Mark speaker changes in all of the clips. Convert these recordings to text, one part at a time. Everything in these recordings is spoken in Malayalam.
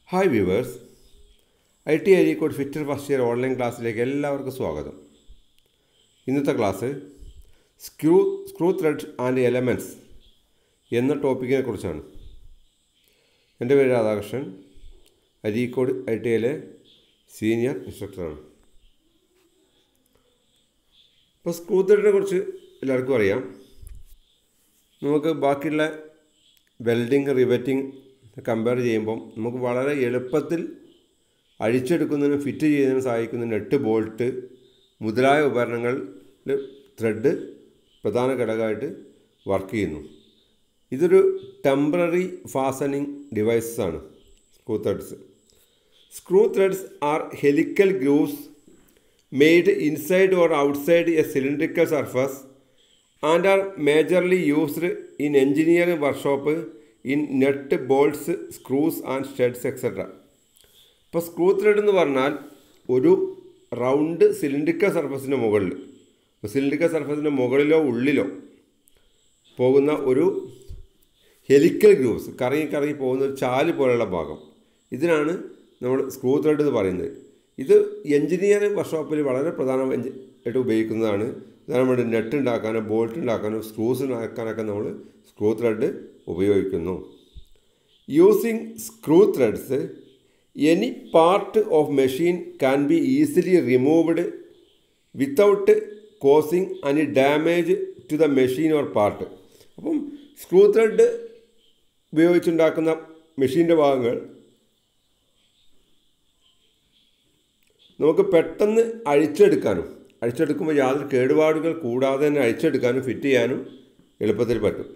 Speaker 1: hi viewers I T Areekode fitter first year online ക്ലാസ്സിലേക്ക് എല്ലാവർക്കും സ്വാഗതം ഇന്നത്തെ class screw screw thread and elements എന്ന ടോപ്പിക്കിനെ കുറിച്ചാണ് എൻ്റെ പേര് രാധാകൃഷ്ണൻ അരീക്കോട് ഐ ടി ഐയിലെ സീനിയർ ഇൻസ്ട്രക്ടറാണ് ഇപ്പോൾ സ്ക്രൂ ത്രെഡിനെ കുറിച്ച് എല്ലാവർക്കും അറിയാം നമുക്ക് ബാക്കിയുള്ള വെൽഡിങ് റിവറ്റിംഗ് കമ്പയർ ചെയ്യുമ്പം നമുക്ക് വളരെ എളുപ്പത്തിൽ അഴിച്ചെടുക്കുന്നതിനും ഫിറ്റ് ചെയ്യുന്നതിനും സഹായിക്കുന്ന നെട്ട് ബോൾട്ട് മുതലായ ഉപകരണങ്ങളിൽ ത്രെഡ് പ്രധാന ഘടകമായിട്ട് വർക്ക് ചെയ്യുന്നു ഇതൊരു ടെമ്പററി ഫാസനിങ് ഡിവൈസസ് ആണ് screw threads screw threads are helical grooves made inside or outside a cylindrical surface and are majorly used in engineering workshop in nut bolts screws and studs etcetera ഇപ്പോൾ സ്ക്രൂ ത്രെഡ് എന്ന് പറഞ്ഞാൽ ഒരു റൗണ്ട് സിലിണ്ടറിക്കൽ സർഫസിൻ്റെ മുകളിൽ സിലിണ്ടറിക്കൽ സർഫസിൻ്റെ മുകളിലോ ഉള്ളിലോ പോകുന്ന ഒരു ഹെലിക്കൽ ഗ്രൂവ്സ് കറങ്ങി കറങ്ങി പോകുന്ന ഒരു ചാല് പോലെയുള്ള ഭാഗം ഇതിനാണ് നമ്മൾ സ്ക്രൂ ത്രെഡ് എന്ന് പറയുന്നത് ഇത് എഞ്ചിനീയറിംഗ് വർക്ക്ഷോപ്പിൽ വളരെ പ്രധാനമായിട്ട് ഉപയോഗിക്കുന്നതാണ് ഉദാഹരണം വേണ്ടി നെറ്റ് ഉണ്ടാക്കാനോ ബോൾട്ട് ഉണ്ടാക്കാനോ സ്ക്രൂസ് ഉണ്ടാക്കാനൊക്കെ നമ്മൾ സ്ക്രൂ ത്രെഡ് ഉപയോഗിക്കുന്നു using screw threads any part of machine can be easily removed without causing any damage to the machine or part അപ്പം സ്ക്രൂ ത്രെഡ് ഉപയോഗിച്ചുണ്ടാക്കുന്ന മെഷീൻ്റെ ഭാഗങ്ങൾ നമുക്ക് പെട്ടെന്ന് അഴിച്ചെടുക്കാനും അഴിച്ചെടുക്കുമ്പോൾ യാതൊരു കേടുപാടുകൾ കൂടാതെ തന്നെ അഴിച്ചെടുക്കാനും ഫിറ്റ് ചെയ്യാനും എളുപ്പത്തിൽ പറ്റും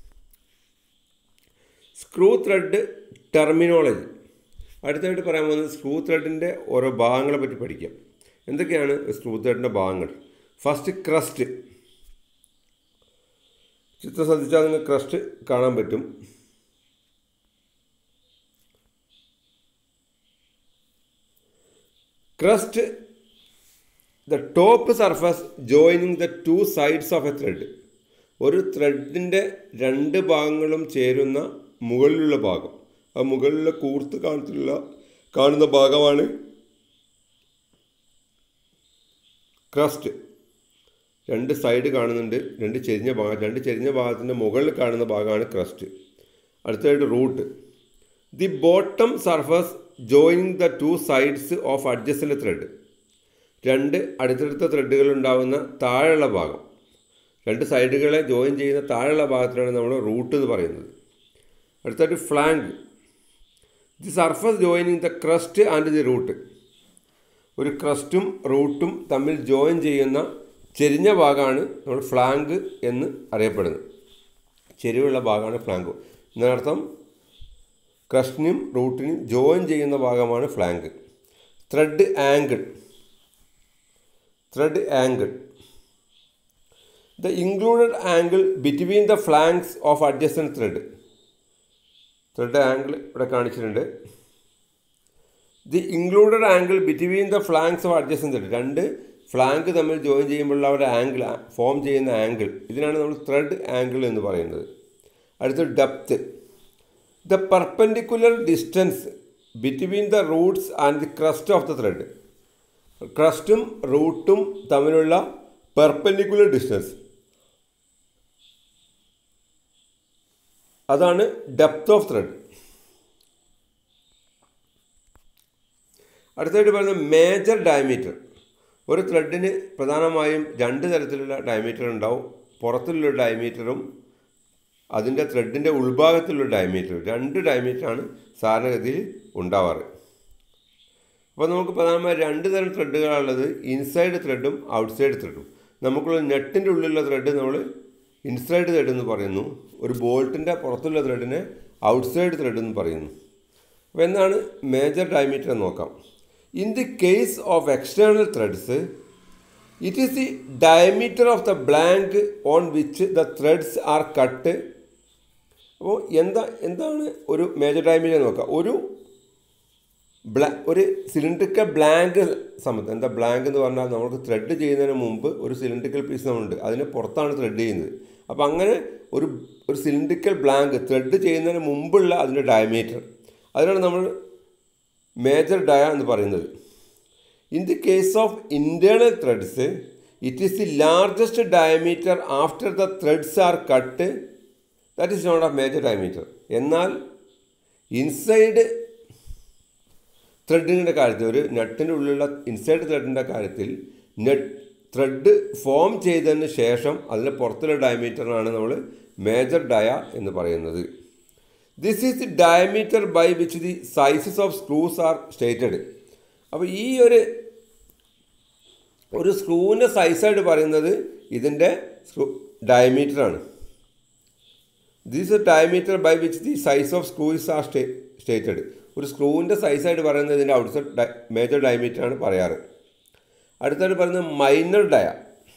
Speaker 1: സ്ക്രൂ ത്രെഡ് ടെർമിനോളജി അടുത്തായിട്ട് പറയാൻ പോകുന്നത് സ്ക്രൂ ത്രെഡിൻ്റെ ഓരോ ഭാഗങ്ങളെ പറ്റി പഠിക്കാം എന്തൊക്കെയാണ് സ്ക്രൂ ത്രെഡിൻ്റെ ഭാഗങ്ങൾ ഫസ്റ്റ് ക്രസ്റ്റ് ചിത്രം ശ്രദ്ധിച്ചാൽ നിങ്ങൾക്ക് ക്രസ്റ്റ് കാണാൻ പറ്റും crest the top surface joining the two sides of a thread ഒരു ത്രെഡിൻ്റെ രണ്ട് ഭാഗങ്ങളും ചേരുന്ന മുകളിലുള്ള ഭാഗം ആ മുകളിലുള്ള കൂർത്ത് കാണത്തിലുള്ള കാണുന്ന ഭാഗമാണ് ക്രസ്റ്റ് രണ്ട് സൈഡ് കാണുന്നുണ്ട് രണ്ട് ചെരിഞ്ഞ ഭാഗം രണ്ട് ചെരിഞ്ഞ ഭാഗത്തിൻ്റെ മുകളിൽ കാണുന്ന ഭാഗമാണ് ക്രസ്റ്റ് അടുത്തതായിട്ട് root the bottom surface joining the two sides of adjacent thread രണ്ട് അടുത്തടുത്ത ത്രെഡുകൾ ഉണ്ടാകുന്ന താഴെയുള്ള ഭാഗം രണ്ട് സൈഡുകളെ ജോയിൻ ചെയ്യുന്ന താഴെയുള്ള ഭാഗത്തിനാണ് നമ്മൾ റൂട്ട് എന്ന് പറയുന്നത് അടുത്തായിട്ട് flank the surface joining the crest and the root ഒരു ക്രസ്റ്റും റൂട്ടും തമ്മിൽ ജോയിൻ ചെയ്യുന്ന ചെരിഞ്ഞ ഭാഗമാണ് നമ്മൾ ഫ്ലാങ്ക് എന്ന് അറിയപ്പെടുന്നത് ചെരിവുള്ള ഭാഗമാണ് ഫ്ലാങ്ക് എന്നർത്ഥം ക്രസ്റ്റിനും റൂട്ടിനും ജോയിൻ ചെയ്യുന്ന ഭാഗമാണ് flank thread angle thread angle the included angle between the flanks of adjacent thread thread angle ഇവിടെ കാണിച്ചിട്ടുണ്ട് the included angle between the flanks of adjacent thread രണ്ട് ഫ്ലാങ്ക് തമ്മിൽ ജോയിൻ ചെയ്യുമ്പോഴുള്ള ഒരു ആംഗിൾ ഫോം ചെയ്യുന്ന ആംഗിൾ ഇതിനാണ് നമ്മൾ ത്രെഡ് ആംഗിൾ എന്ന് പറയുന്നത് അടുത്ത depth the perpendicular distance between the roots and the crest of the thread ക്രസ്റ്റും റൂട്ടും തമ്മിലുള്ള പെർപ്പൻഡിക്കുലർ ഡിസ്റ്റൻസ് അതാണ് ഡെപ്ത് ഓഫ് ത്രെഡ് അടുത്തായിട്ട് പറയുന്നത് മേജർ ഡയമീറ്റർ ഒരു ത്രെഡിന് പ്രധാനമായും രണ്ട് തരത്തിലുള്ള ഡയമീറ്റർ ഉണ്ടാവും പുറത്തുള്ള ഡയമീറ്ററും അതിൻ്റെ ത്രെഡിൻ്റെ ഉൾഭാഗത്തിലുള്ള ഡയമീറ്റർ രണ്ട് ഡയമീറ്ററാണ് സാധാരണഗതിയിൽ ഉണ്ടാവാറ് അപ്പോൾ നമുക്ക് പ്രധാനമായും രണ്ട് തരം ത്രെഡുകളുള്ളത് ഇൻസൈഡ് ത്രെഡും ഔട്ട്സൈഡ് ത്രെഡും നമുക്കുള്ള നെറ്റിൻ്റെ ഉള്ളിലുള്ള ത്രെഡ് നമ്മൾ ഇൻസൈഡ് ത്രെഡ് എന്ന് പറയുന്നു ഒരു ബോൾട്ടിൻ്റെ പുറത്തുള്ള ത്രെഡിനെ ഔട്ട്സൈഡ് ത്രെഡ് എന്ന് പറയുന്നു അപ്പോൾ എന്താണ് മേജർ ഡയമീറ്റർ എന്ന് നോക്കാം in the case of external threads it is the diameter of the blank on which the threads are cut അപ്പോൾ എന്താ എന്താണ് ഒരു മേജർ ഡയമീറ്റർ നോക്കാം ഒരു ബ്ലാ ഒരു സിലിണ്ടറിക്കൽ ബ്ലാങ്ക് സംബന്ധം എന്താ ബ്ലാങ്ക് എന്ന് പറഞ്ഞാൽ നമുക്ക് ത്രെഡ് ചെയ്യുന്നതിന് മുമ്പ് ഒരു സിലിണ്ടറിക്കൽ പീസ് നമ്മളുണ്ട് അതിന് പുറത്താണ് ത്രെഡ് ചെയ്യുന്നത് അപ്പോൾ അങ്ങനെ ഒരു ഒരു സിലിണ്ടറിക്കൽ ബ്ലാങ്ക് ത്രെഡ് ചെയ്യുന്നതിന് മുമ്പുള്ള അതിൻ്റെ ഡയമീറ്റർ അതിനാണ് നമ്മൾ മേജർ ഡയ എന്ന് പറയുന്നത് in the case of internal threads it is the largest diameter after the threads are cut that is not of major diameter എന്നാൽ ഇൻസൈഡ് ത്രെഡിൻ്റെ കാര്യത്തിൽ ഒരു നട്ടിൻ്റെ ഉള്ളിലുള്ള ഇൻസൈഡ് ത്രെഡിൻ്റെ കാര്യത്തിൽ നെറ്റ് ത്രെഡ് ഫോം ചെയ്തതിന് ശേഷം അതിൻ്റെ പുറത്തുള്ള ഡയമീറ്ററിനാണ് നമ്മൾ മേജർ ഡയ എന്ന് പറയുന്നത് this is the diameter by which the sizes of screws are stated അപ്പോൾ ഈ ഒരു ഒരു സ്ക്രൂവിൻ്റെ സൈസായിട്ട് പറയുന്നത് ഇതിൻ്റെ സ്ക്രൂ ഡയമീറ്ററാണ് this diameter by which the size of screws are stay stated ഒരു സ്ക്രൂവിൻ്റെ സൈസായിട്ട് പറയുന്നത് ഇതിൻ്റെ ഔട്ട്സൈഡ് ഡയ മേജർ ഡയമീറ്ററാണ് പറയാറ് അടുത്തായിട്ട് പറയുന്നത് minor dia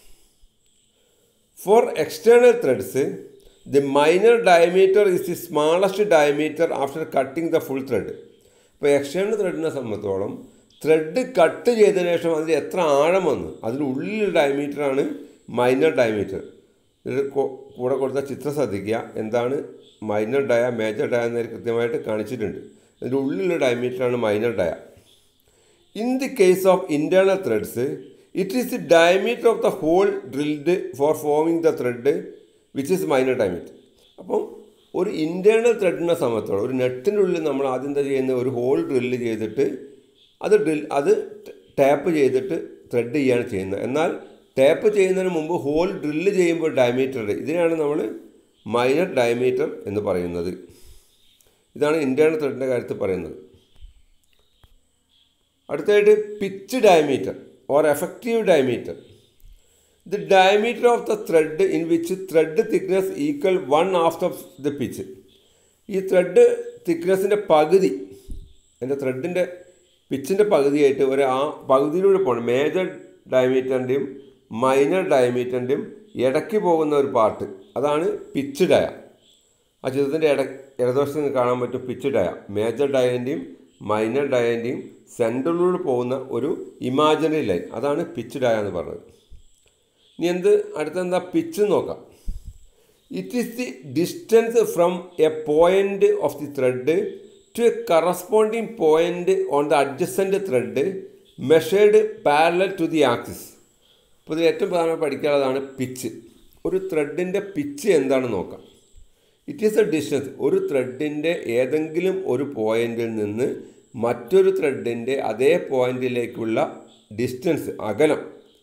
Speaker 1: for external threads the minor diameter is the smallest diameter after cutting the full thread ഇപ്പോൾ എക്സ്റ്റേണൽ ത്രെഡിനെ സംബന്ധിച്ചോളം ത്രെഡ് കട്ട് ചെയ്തതിന് ശേഷം അതിൽ എത്ര ആഴം വന്നു അതിനുള്ളിലുള്ള ഡയമീറ്ററാണ് മൈനർ ഡയമീറ്റർ ഇത് കൂടെ കൊടുത്ത ചിത്രം ശ്രദ്ധിക്കുക എന്താണ് മൈനർ ഡയ മേജർ ഡയ എന്നതിൽ കൃത്യമായിട്ട് കാണിച്ചിട്ടുണ്ട് അതിൻ്റെ ഉള്ളിലുള്ള ഡയമീറ്ററാണ് minor dia in the case of internal threads it is the diameter of the hole drilled for forming the thread which is minor diameter അപ്പം ഒരു ഇൻറ്റേർണൽ ത്രെഡിനെ സംബന്ധിച്ചോളം ഒരു നെറ്റിനുള്ളിൽ നമ്മൾ ആദ്യം എന്താ ചെയ്യുന്നത് ഒരു ഹോൾ ഡ്രില്ല് ചെയ്തിട്ട് അത് ഡ്രിൽ അത് ടാപ്പ് ചെയ്തിട്ട് ത്രെഡ് ചെയ്യുകയാണ് ചെയ്യുന്നത് എന്നാൽ ടാപ്പ് ചെയ്യുന്നതിന് മുമ്പ് ഹോൾ ഡ്രില്ല് ചെയ്യുമ്പോൾ ഡയമീറ്റർ ഇതിനാണ് നമ്മൾ മൈനർ ഡയമീറ്റർ എന്ന് പറയുന്നത് ഇതാണ് ഇൻറ്റേർണൽ ത്രെഡിൻ്റെ കാര്യത്തിൽ പറയുന്നത് അടുത്തതായിട്ട് pitch diameter or effective diameter the diameter of the thread in which thread thickness equal one after the pitch ഈ ത്രെഡ് തിക്നെസ്സിൻ്റെ പകുതി എൻ്റെ ത്രെഡിൻ്റെ പിച്ചിൻ്റെ പകുതിയായിട്ട് ഒരു ആ പകുതിയിലൂടെ പോകണം മേജർ ഡയമീറ്ററിൻ്റെയും മൈനർ ഡയമീറ്ററിൻ്റെയും ഇടയ്ക്ക് പോകുന്ന ഒരു പാർട്ട് അതാണ് പിച്ച് ഡയ ആ ചിത്രത്തിൻ്റെ ഇട ഇടതുവശത്ത് നിന്ന് കാണാൻ പറ്റും പിച്ച് ഡയ മേജർ ഡയൻ്റെയും മൈനർ ഡയൻ്റെയും സെൻറ്ററിലൂടെ പോകുന്ന ഒരു ഇമാജിനറി ലൈൻ അതാണ് പിച്ച് ഡയ എന്ന് പറഞ്ഞത് ഇനി എന്ത് അടുത്തെന്താ പിച്ച് നോക്കാം it is the distance from a point of the thread to a corresponding point on the adjacent thread measured parallel to the axis അപ്പോൾ ഇതിൽ ഏറ്റവും പ്രധാനമായി പഠിക്കാനുള്ളതാണ് പിച്ച് ഒരു ത്രെഡിൻ്റെ പിച്ച് എന്താണെന്ന് നോക്കാം ഇറ്റ് ഈസ് എ ഡിസ്റ്റൻസ് ഒരു ത്രെഡിൻ്റെ ഏതെങ്കിലും ഒരു പോയിന്റിൽ നിന്ന് മറ്റൊരു ത്രെഡിൻ്റെ അതേ പോയിന്റിലേക്കുള്ള ഡിസ്റ്റൻസ് അകലം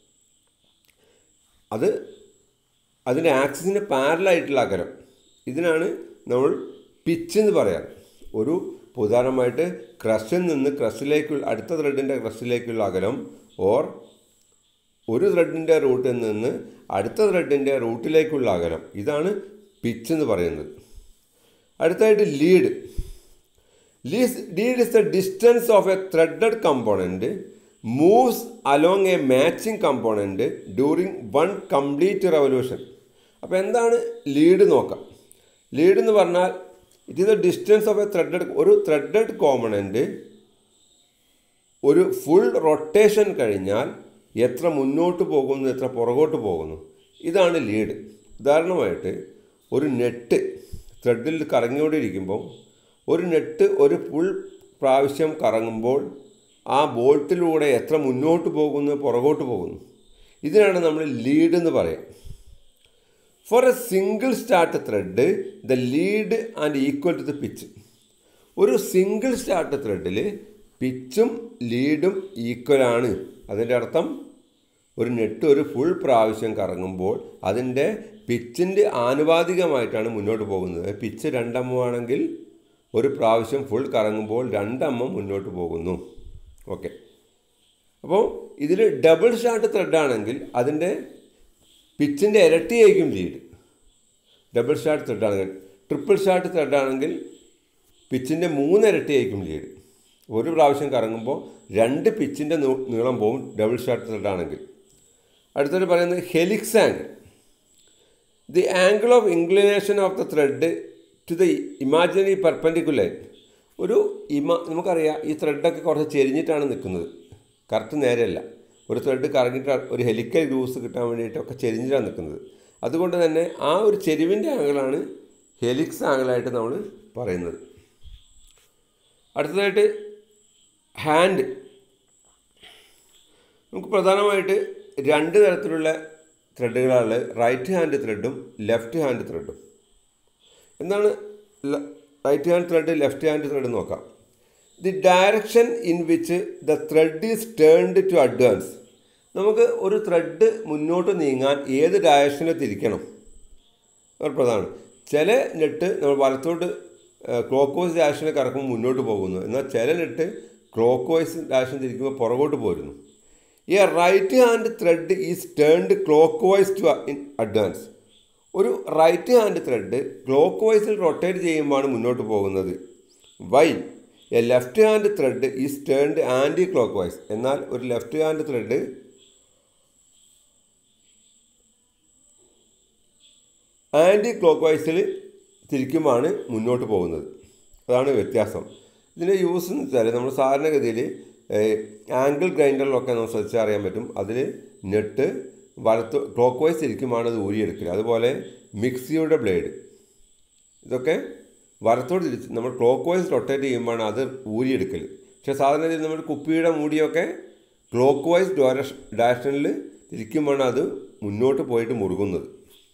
Speaker 1: അത് അതിൻ്റെ ആക്സിസിന് പാരലായിട്ടുള്ള അകലം ഇതിനാണ് നമ്മൾ പിച്ച് എന്ന് പറയാറ് ഒരു ഉദാഹരണമായിട്ട് ക്രഷിൽ നിന്ന് ക്രഷിലേക്കുള്ള അടുത്ത ത്രെഡിൻ്റെ ക്രഷിലേക്കുള്ള അകലം ഓർ ഒരു ത്രെഡിൻ്റെ റൂട്ടിൽ നിന്ന് അടുത്ത ത്രെഡിൻ്റെ റൂട്ടിലേക്കുള്ള അകലം ഇതാണ് പിച്ച് എന്ന് പറയുന്നത് അടുത്തായിട്ട് lead lease lead is the distance of a threaded component moves along a matching component during one complete revolution അപ്പോൾ എന്താണ് ലീഡ് നോക്കാം ലീഡ് എന്ന് പറഞ്ഞാൽ it is the distance of a threaded ഒരു ത്രെഡഡ് കോമ്പണൻറ്റ് ഒരു ഫുൾ റൊട്ടേഷൻ കഴിഞ്ഞാൽ എത്ര മുന്നോട്ട് പോകുന്നു എത്ര പുറകോട്ട് പോകുന്നു ഇതാണ് ലീഡ് ഉദാഹരണമായിട്ട് ഒരു നെറ്റ് ത്രെഡിൽ കറങ്ങിക്കൊണ്ടിരിക്കുമ്പോൾ ഒരു നെറ്റ് ഒരു ഫുൾ പ്രാവശ്യം കറങ്ങുമ്പോൾ ആ ബോൾട്ടിലൂടെ എത്ര മുന്നോട്ട് പോകുന്നു പുറകോട്ട് പോകുന്നു ഇതിനാണ് നമ്മൾ ലീഡ് എന്ന് പറയാം for a single start thread the lead and equal to the pitch ഒരു സിംഗിൾ സ്റ്റാർട്ട് ത്രെഡിൽ പിച്ചും ലീഡും ഈക്വലാണ് അതിൻ്റെ അർത്ഥം ഒരു നെറ്റ് ഒരു ഫുൾ പ്രാവശ്യം കറങ്ങുമ്പോൾ അതിൻ്റെ പിച്ചിൻ്റെ ആനുപാതികമായിട്ടാണ് മുന്നോട്ട് പോകുന്നത് പിച്ച് രണ്ടമ്മമാണെങ്കിൽ ഒരു പ്രാവശ്യം ഫുൾ കറങ്ങുമ്പോൾ രണ്ടമ്മം മുന്നോട്ട് പോകുന്നു ഓക്കെ അപ്പോൾ ഇതിൽ ഡബിൾ ഷാർട്ട് ത്രെഡാണെങ്കിൽ അതിൻ്റെ പിച്ചിൻ്റെ ഇരട്ടിയായിരിക്കും ലീഡ് ഡബിൾ ഷാർട്ട് ത്രെഡാണെങ്കിൽ ട്രിപ്പിൾ ഷാർട്ട് ത്രെഡാണെങ്കിൽ പിച്ചിൻ്റെ മൂന്നിരട്ടിയായിരിക്കും ലീഡ് ഒരു പ്രാവശ്യം കറങ്ങുമ്പോൾ രണ്ട് പിച്ചിൻ്റെ നീളം പോകും ഡബിൾ ഷാർട്ട് ത്രെഡാണെങ്കിൽ അടുത്തൊരു പറയുന്നത് helix angle the angle of inclination of the thread to the imaginary perpendicular ഒരു ഇമ നമുക്കറിയാം ഈ ത്രെഡൊക്കെ കുറച്ച് ചെരിഞ്ഞിട്ടാണ് നിൽക്കുന്നത് കറക്റ്റ് നേരെയല്ല ഒരു ത്രെഡ് കറങ്ങിയിട്ട് ഒരു ഹെലിക്കൽ ഗ്രൂസ് കിട്ടാൻ വേണ്ടിയിട്ടൊക്കെ ചെരിഞ്ഞിട്ടാണ് നിൽക്കുന്നത് അതുകൊണ്ട് തന്നെ ആ ഒരു ചെരിവിൻ്റെ ആംഗിളാണ് ഹെലിക്സ് ആംഗിളായിട്ട് നമ്മൾ പറയുന്നത് അടുത്തതായിട്ട് ഹാൻഡ് നമുക്ക് പ്രധാനമായിട്ട് രണ്ട് തരത്തിലുള്ള ത്രെഡുകളാണ് റൈറ്റ് ഹാൻഡ് ത്രെഡും ലെഫ്റ്റ് ഹാൻഡ് ത്രെഡും എന്താണ് right hand thread left hand thread നോക്കാം the direction in which the thread is turned to advance നമുക്ക് ഒരു ത്രെഡ് മുന്നോട്ട് നീങ്ങാൻ ഏത് ഡയറക്ഷനിൽ തിരിക്കണം അത് പ്രധാനം ചില നെറ്റ് നമ്മൾ വലത്തോട്ട് ക്ലോക്ക് വൈസ് ഡയറക്ഷനിൽ കറക്കുമ്പോൾ മുന്നോട്ട് പോകുന്നു എന്നാൽ ചില നെറ്റ് ക്ലോക്ക് വൈസ് ഡയറക്ഷൻ തിരിക്കുമ്പോൾ പുറകോട്ട് പോരുന്നു ഈ right hand thread is turned clockwise to advance ഒരു റൈറ്റ് ഹാൻഡ് ത്രെഡ് ക്ലോക്ക് വൈസിൽ റൊട്ടേറ്റ് ചെയ്യുമ്പോഴാണ് മുന്നോട്ട് പോകുന്നത് why a left hand thread is turned anticlockwise എന്നാൽ ഒരു ലെഫ്റ്റ് ഹാൻഡ് ത്രെഡ് ആൻറ്റി ക്ലോക്ക് വൈസിൽ തിരിക്കുമ്പോഴാണ് മുന്നോട്ട് പോകുന്നത് അതാണ് വ്യത്യാസം ഇതിൻ്റെ യൂസ് എന്ന് വെച്ചാൽ നമ്മൾ സാധാരണഗതിയിൽ ആംഗിൾ ഗ്രൈൻഡറിലൊക്കെ നമ്മൾ ശ്രദ്ധിച്ചാൽ അറിയാൻ പറ്റും അതിൽ നെട്ട് വലത്ത് ക്ലോക്ക് വൈസ് ഇരിക്കുമ്പോൾ അത് ഊരിയെടുക്കുക അതുപോലെ മിക്സിയുടെ ബ്ലേഡ് ഇതൊക്കെ വലത്തോട് തിരിച്ച് നമ്മൾ ക്ലോക്ക് വൈസ് റൊട്ടേറ്റ് ചെയ്യുമ്പോഴാണ് അത് ഊരിയെടുക്കൽ പക്ഷേ സാധാരണ നമ്മൾ കുപ്പിയുടെ മൂടിയൊക്കെ ക്ലോക്ക് വൈസ് ഡയറക്ഷൻ ഡയറക്ഷനിൽ തിരിക്കുമ്പോഴാണ് അത് മുന്നോട്ട് പോയിട്ട് മുറുകുന്നത്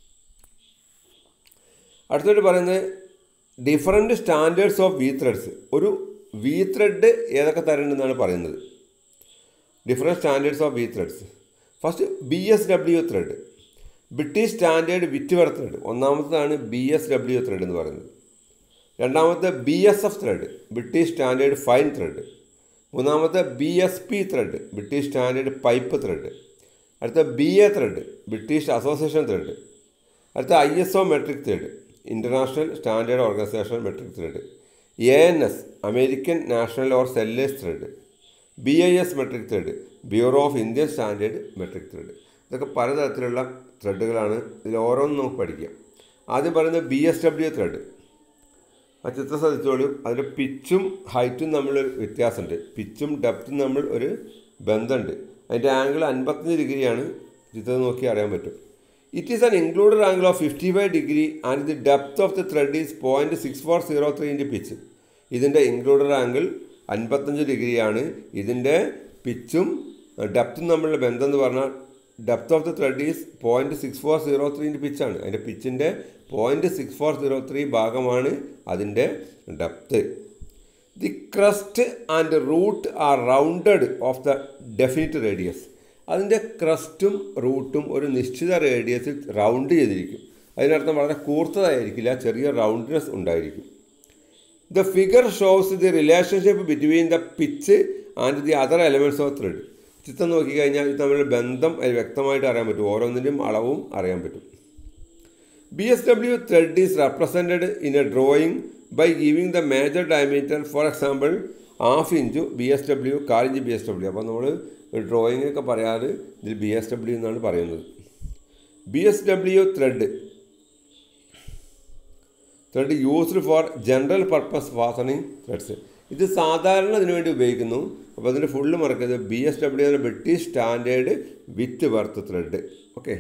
Speaker 1: അടുത്തോട്ട് പറയുന്നത് different standards of V threads ഒരു വി ത്രെഡ് ഏതൊക്കെ തരണ്ടെന്നാണ് പറയുന്നത് different standards of V threads first B S W thread British standard Whitworth thread ഒന്നാമത്തതാണ് ബി എസ് ഡബ്ല്യു ത്രെഡ് എന്ന് പറയുന്നത് രണ്ടാമത്തെ B S F thread British standard fine thread മൂന്നാമത്തെ B S P thread British standard pipe thread അടുത്ത B A thread British association thread അടുത്ത I S O metric thread international standard organisation metric thread A N S American national or Sellers thread B I S metric thread bureau of Indian standard metric thread ഇതൊക്കെ പലതരത്തിലുള്ള ത്രെഡുകളാണ് ഇതിൽ ഓരോന്നും നമുക്ക് പഠിക്കാം ആദ്യം പറയുന്നത് ബി എസ് ഡബ്ല്യു ത്രെഡ് ആ ചിത്രം ശ്രദ്ധിച്ചോളൂ അതിൻ്റെ പിച്ചും ഹൈറ്റും തമ്മിലൊരു വ്യത്യാസമുണ്ട് പിച്ചും ഡെപ്തും തമ്മിൽ ഒരു ബന്ധമുണ്ട് അതിൻ്റെ ആംഗിൾ അൻപത്തഞ്ച് ഡിഗ്രിയാണ് ചിത്രം നോക്കി അറിയാൻ പറ്റും it is an included angle of fifty five degree and the depth of the thread is point six four zero three into pitch ഇതിൻ്റെ ഇൻക്ലൂഡഡ് ആംഗിൾ അൻപത്തഞ്ച് ഡിഗ്രിയാണ് ഇതിൻ്റെ പിച്ചും ഡെപ്തും തമ്മിലുള്ള ബന്ധം എന്ന് പറഞ്ഞാൽ depth of the thread is point six four zero three into പിച്ചാണ് അതിൻ്റെ പിച്ചിൻ്റെ point six four zero three ഭാഗമാണ് അതിൻ്റെ depth the crest and root are rounded off the definite radius അതിൻ്റെ ക്രസ്റ്റും റൂട്ടും ഒരു നിശ്ചിത റേഡിയസിൽ റൗണ്ട് ചെയ്തിരിക്കും അതിനർത്ഥം വളരെ കൂർത്തതായിരിക്കില്ല ചെറിയ റൗണ്ട്നെസ് ഉണ്ടായിരിക്കും the figure shows the relationship between the pitch and the other elements of thread ചിത്രം നോക്കിക്കഴിഞ്ഞാൽ ഇത് തമ്മിലുള്ള ബന്ധം അതിൽ വ്യക്തമായിട്ട് അറിയാൻ പറ്റും ഓരോന്നിൻ്റെയും അളവും അറിയാൻ പറ്റും B S W thread is represented in a drawing by giving the major diameter for example half inch B S W കാലിഞ്ച് ബി എസ് ഡബ്ല്യു അപ്പോൾ നമ്മൾ ഒരു ഡ്രോയിങ് ഒക്കെ പറയാറ് ഇതിൽ ബി എസ് ഡബ്ല്യു എന്നാണ് പറയുന്നത് B S W thread thread used for general purpose fastening threads ഇത് സാധാരണ ഇതിനു വേണ്ടി ഉപയോഗിക്കുന്നു അപ്പോൾ അതിൻ്റെ ഫുള്ള് മറക്കരുത് ബി എസ് ഡബ്ല്യു എന്ന British standard Whitworth thread okay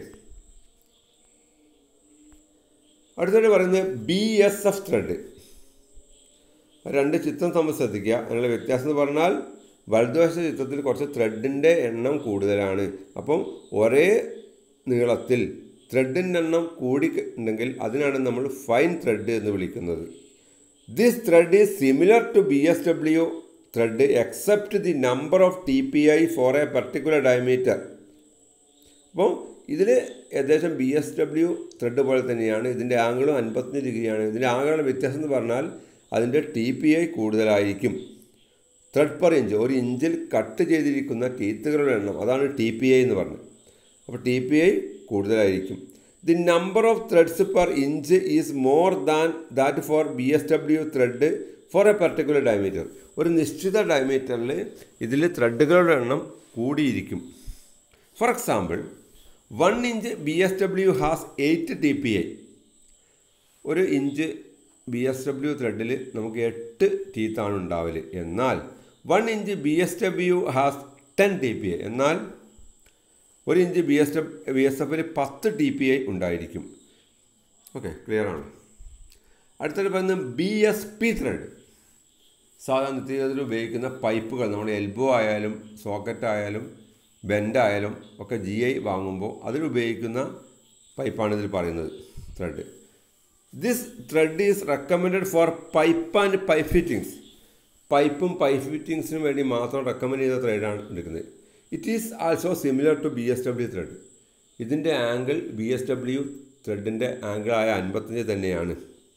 Speaker 1: അടുത്തത് പറയുന്നത് ബി എസ് എഫ് ത്രെഡ് രണ്ട് ചിത്രം തമ്മിൽ ശ്രദ്ധിക്കുക അതിനുള്ള വ്യത്യാസം എന്ന് പറഞ്ഞാൽ വലതുവശ ചിത്രത്തിൽ കുറച്ച് ത്രെഡിൻ്റെ എണ്ണം കൂടുതലാണ് അപ്പം ഒരേ നീളത്തിൽ ത്രെഡിൻ്റെ എണ്ണം കൂടി ഉണ്ടെങ്കിൽ അതിനാണ് നമ്മൾ ഫൈൻ ത്രെഡ് എന്ന് വിളിക്കുന്നത് this thread is similar to B S W thread except the number of T P I for a particular diameter അപ്പോൾ ഇതിൽ ഏകദേശം ബി എസ് ഡബ്ല്യു ത്രെഡ് പോലെ തന്നെയാണ് ഇതിൻ്റെ ആംഗിളും അൻപത്തഞ്ച് ഡിഗ്രിയാണ് ഇതിൻ്റെ ആംഗിളുടെ വ്യത്യാസം എന്ന് പറഞ്ഞാൽ അതിൻ്റെ ടി പി ഐ കൂടുതലായിരിക്കും ത്രെഡ് പെർ ഇഞ്ച് ഒരു ഇഞ്ചിൽ കട്ട് ചെയ്തിരിക്കുന്ന ടീത്തുകളുടെ എണ്ണം അതാണ് ടി പി ഐ എന്ന് പറഞ്ഞത് അപ്പോൾ ടി പി ഐ കൂടുതലായിരിക്കും the number of threads per inch is more than that for B S W thread for a particular diameter ഒരു നിശ്ചിത ഡയമീറ്ററിൽ ഇതിൽ ത്രെഡുകളുടെ എണ്ണം കൂടിയിരിക്കും for example one inch B S W has eight T P I ഒരു ഇഞ്ച് ബി എസ് ഡബ്ല്യു ത്രെഡിൽ നമുക്ക് എട്ട് ടീത്താണ് ഉണ്ടാവൽ എന്നാൽ one inch B S W has ten T P I എന്നാൽ ഒരു inch B S W B S എഫിൽ പത്ത് ടി പി ഐ ഉണ്ടായിരിക്കും ഓക്കെ ക്ലിയർ ആണ് അടുത്തത് പറയുന്നത് ബി എസ് പി ത്രെഡ് സാധാരണ നിത്യജീവിതത്തിൽ ഉപയോഗിക്കുന്ന പൈപ്പുകൾ നമ്മുടെ എൽബോ ആയാലും സോക്കറ്റ് ആയാലും ബെൻഡ് ആയാലും ഒക്കെ ജി ഐ വാങ്ങുമ്പോൾ അതിലുപയോഗിക്കുന്ന പൈപ്പാണ് ഇതിൽ പറയുന്നത് thread this thread is recommended for pipe and pipe fittings പൈപ്പും പൈപ്പ് ഫിറ്റിങ്സിനും വേണ്ടി മാത്രം റെക്കമെൻഡ് ചെയ്ത ത്രെഡാണ് എടുക്കുന്നത് it is also similar to B S W thread ഇതിൻ്റെ ആംഗിൾ ബി എസ് ഡബ്ല്യു ത്രെഡിൻ്റെ ആംഗിളായ അൻപത്തഞ്ച് തന്നെയാണ്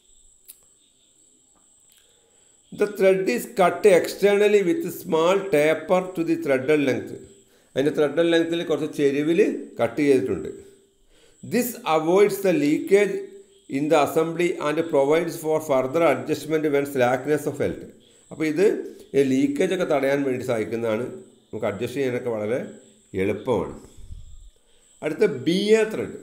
Speaker 1: the thread is cut externally with small taper to the threaded length അതിൻ്റെ ത്രെഡൽ ലെങ്ത്തിൽ കുറച്ച് ചെരുവിൽ കട്ട് ചെയ്തിട്ടുണ്ട് this avoids the leakage in the assembly and provides four further adjustment when slackness of health അപ്പോൾ ഇത് ലീക്കേജ് ഒക്കെ തടയാൻ വേണ്ടി സഹായിക്കുന്നതാണ് നമുക്ക് അഡ്ജസ്റ്റ് ചെയ്യാനൊക്കെ വളരെ എളുപ്പമാണ് അടുത്ത B A thread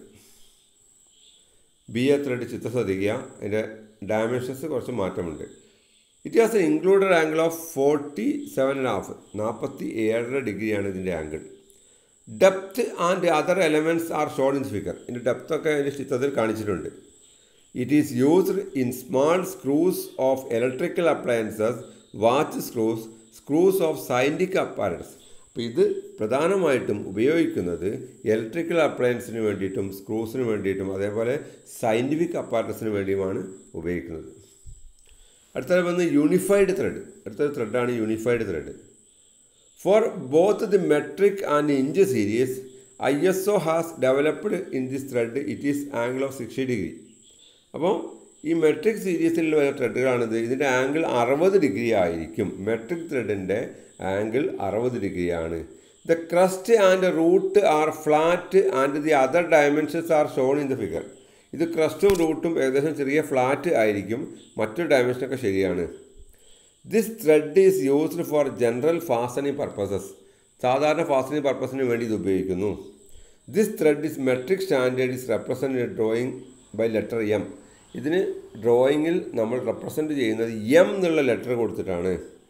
Speaker 1: B A thread ചിത്രം ശ്രദ്ധിക്കുക അതിൻ്റെ ഡയമെൻഷൻസ് കുറച്ച് മാറ്റമുണ്ട് it has a included angle of forty seven and half നാൽപ്പത്തി ഏഴര ഡിഗ്രിയാണ് ഇതിൻ്റെ angle depth and other elements are shown in figure ഇതിൻ്റെ ഡെപ്ത് ഒക്കെ അതിൻ്റെ ചിത്രത്തിൽ കാണിച്ചിട്ടുണ്ട് it is used in small screws of electrical appliances watch screws screws of scientific apparatus അപ്പോൾ ഇത് പ്രധാനമായിട്ടും ഉപയോഗിക്കുന്നത് ഇലക്ട്രിക്കൽ അപ്ലയൻസിന് വേണ്ടിയിട്ടും സ്ക്രൂസിന് വേണ്ടിയിട്ടും അതേപോലെ സയൻറ്റിഫിക് അപ്പാരൻസിന് വേണ്ടിയുമാണ് ഉപയോഗിക്കുന്നത് അടുത്തത് വന്ന് യൂണിഫൈഡ് ത്രെഡ് അടുത്തൊരു ത്രെഡാണ് unified thread for both the metric and inch series I S O has developed in this thread it is angle of sixty degree അപ്പോൾ ഈ മെട്രിക് സീരീസിൽ വരുന്ന ത്രെഡുകളാണിത് ഇതിൻ്റെ ആംഗിൾ അറുപത് ഡിഗ്രി ആയിരിക്കും മെട്രിക് ത്രെഡിൻ്റെ ആംഗിൾ അറുപത് ഡിഗ്രിയാണ് the crest and root are flat and the other dimensions are shown in the figure ഇത് ക്രസ്റ്റും റൂട്ടും ഏകദേശം ചെറിയ ഫ്ലാറ്റ് ആയിരിക്കും മറ്റൊരു ഡയമെൻഷനൊക്കെ ശരിയാണ് this thread is used for general fastening purposes സാധാരണ ഫാസണിങ് പർപ്പസിന് വേണ്ടി ഇത് ഉപയോഗിക്കുന്നു this thread is metric standard is represent drawing by letter M ഇതിന് ഡ്രോയിങ്ങിൽ നമ്മൾ റെപ്രസെൻറ്റ് ചെയ്യുന്നത് എം എന്നുള്ള ലെറ്റർ കൊടുത്തിട്ടാണ്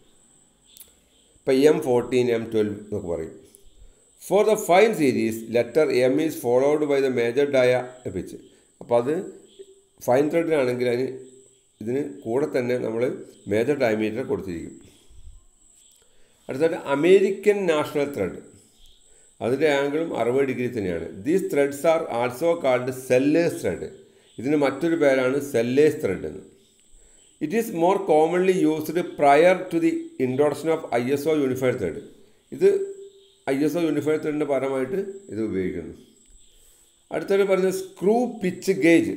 Speaker 1: ഇപ്പം എം ഫോർട്ടീൻ എം ട്വൽവ് എന്നൊക്കെ പറയും for the fine series letter M is followed by the major dia pitch അപ്പോൾ അത് ഫൈൻ ത്രെഡിനാണെങ്കിൽ അതിന് ഇതിന് കൂടെ തന്നെ നമ്മൾ മേജർ ഡയമീറ്റർ കൊടുത്തിരിക്കും അടുത്തത് അമേരിക്കൻ നാഷണൽ ത്രെഡ് അതിൻ്റെ ആംഗിളും അറുപത് ഡിഗ്രി തന്നെയാണ് these threads are also called Sellers thread ഇതിന് മറ്റൊരു പേരാണ് സെല്ലേഴ്സ് ത്രെഡ് എന്ന് it is more commonly used prior to the introduction of I S O unified thread ഇത് ഐ എസ് ഒ യൂണിഫൈഡ് ത്രെഡിൻ്റെ പരമായിട്ട് ഇത് ഉപയോഗിക്കുന്നു അടുത്തൊരു പറയുന്നത് screw pitch gauge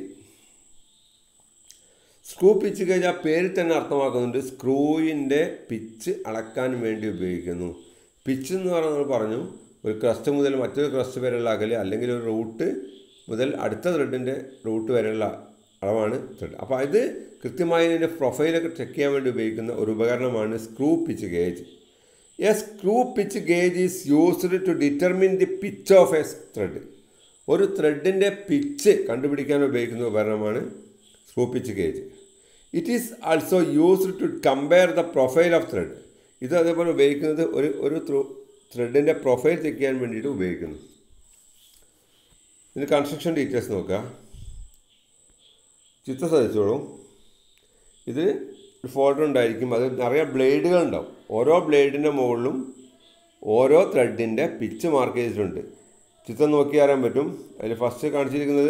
Speaker 1: screw pitch gauge ആ പേരിൽ തന്നെ അർത്ഥമാക്കുന്നുണ്ട് സ്ക്രൂവിൻ്റെ പിച്ച് അളക്കാൻ വേണ്ടി ഉപയോഗിക്കുന്നു പിച്ച് എന്ന് പറയുന്നത് പറഞ്ഞു ഒരു ക്രസ്റ്റ് മുതൽ മറ്റൊരു ക്രസ്റ്റ് വരെയുള്ള അകല് അല്ലെങ്കിൽ ഒരു റൂട്ട് മുതൽ അടുത്ത ത്രെഡിൻ്റെ റൂട്ട് വരെയുള്ള അളവാണ് ത്രെഡ് അപ്പോൾ ഇത് കൃത്യമായി അതിൻ്റെ പ്രൊഫൈലൊക്കെ ചെക്ക് ചെയ്യാൻ വേണ്ടി ഉപയോഗിക്കുന്ന ഒരു ഉപകരണമാണ് screw pitch gauge a screw pitch gauge is used to determine the pitch of a thread ഒരു ത്രെഡിൻ്റെ പിച്ച് കണ്ടുപിടിക്കാൻ ഉപയോഗിക്കുന്ന ഉപകരണമാണ് screw pitch gauge it is also used to compare the profile of thread ഇത് അതേപോലെ ഉപയോഗിക്കുന്നത് ഒരു ഒരു ത്രെഡിൻ്റെ പ്രൊഫൈൽ ചെക്ക് ചെയ്യാൻ വേണ്ടിയിട്ട് ഉപയോഗിക്കുന്നു ഇതിന് കൺസ്ട്രക്ഷൻ ഡീറ്റെയിൽസ് നോക്കുക ചിത്രം ശ്രദ്ധിച്ചോളൂ ഇത് ഒരു ഫോൾഡർ ഉണ്ടായിരിക്കും അത് നിറയെ ബ്ലേഡുകൾ ഉണ്ടാവും ഓരോ ബ്ലേഡിൻ്റെ മുകളിലും ഓരോ ത്രെഡിൻ്റെ പിച്ച് മാർക്ക് ചെയ്തിട്ടുണ്ട് ചിത്രം നോക്കി അറിയാൻ പറ്റും അതിൽ ഫസ്റ്റ് കാണിച്ചിരിക്കുന്നത്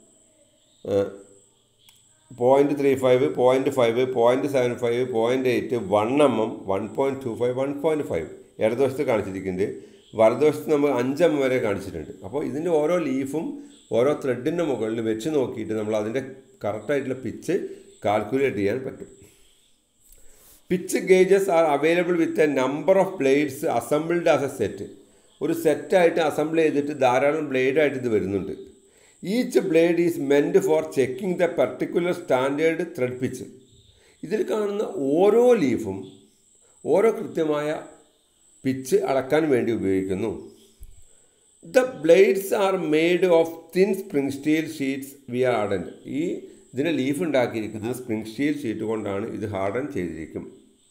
Speaker 1: point three five point five point seven five point eight one M M one point two five one point five ഇടതുവശത്ത് കാണിച്ചിരിക്കുന്നുണ്ട് വലതുവശത്ത് നമ്മൾ അഞ്ച് എം വരെ കാണിച്ചിട്ടുണ്ട് അപ്പോൾ ഇതിൻ്റെ ഓരോ ലീഫും ഓരോ ത്രെഡിൻ്റെ മുകളിൽ വെച്ച് നോക്കിയിട്ട് നമ്മൾ അതിൻ്റെ കറക്റ്റായിട്ടുള്ള പിച്ച് കാൽക്കുലേറ്റ് ചെയ്യാൻ പറ്റും pitch gauges are available with a number of blades assembled as a set ഒരു സെറ്റായിട്ട് അസംബിൾ ചെയ്തിട്ട് ധാരാളം ബ്ലേഡായിട്ട് ഇത് വരുന്നുണ്ട് each blade is meant for checking the particular standard thread pitch ഇതിൽ കാണുന്ന ഓരോ ലീഫും ഓരോ കൃത്യമായ പിച്ച് അളക്കാൻ വേണ്ടി ഉപയോഗിക്കുന്നു the blades are made of thin spring steel sheets we are harden ഈ ഇതിൻ്റെ ലീഫ് ഉണ്ടാക്കിയിരിക്കുന്നത് സ്പ്രിംഗ് സ്റ്റീൽ ഷീറ്റ് കൊണ്ടാണ് ഇത് ഹാർഡൻ ചെയ്തിരിക്കും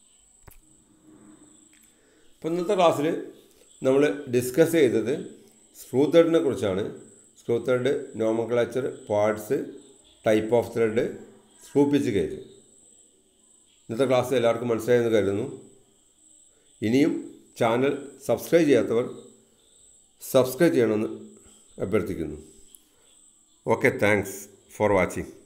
Speaker 1: അപ്പോൾ ഇന്നത്തെ ക്ലാസ്സിൽ നമ്മൾ ഡിസ്കസ് ചെയ്തത് സ്ക്രൂ ത്രെഡിനെ കുറിച്ചാണ് screw thread nomenclature parts type of thread screw pitch gauge ഇന്നത്തെ ക്ലാസ് എല്ലാവർക്കും മനസ്സിലായെന്ന് കരുതുന്നു ഇനിയും ചാനൽ സബ്സ്ക്രൈബ് ചെയ്യാത്തവർ സബ്സ്ക്രൈബ് ചെയ്യണമെന്ന് അഭ്യർത്ഥിക്കുന്നു ഓക്കെ താങ്ക്സ് ഫോർ വാച്ചിങ്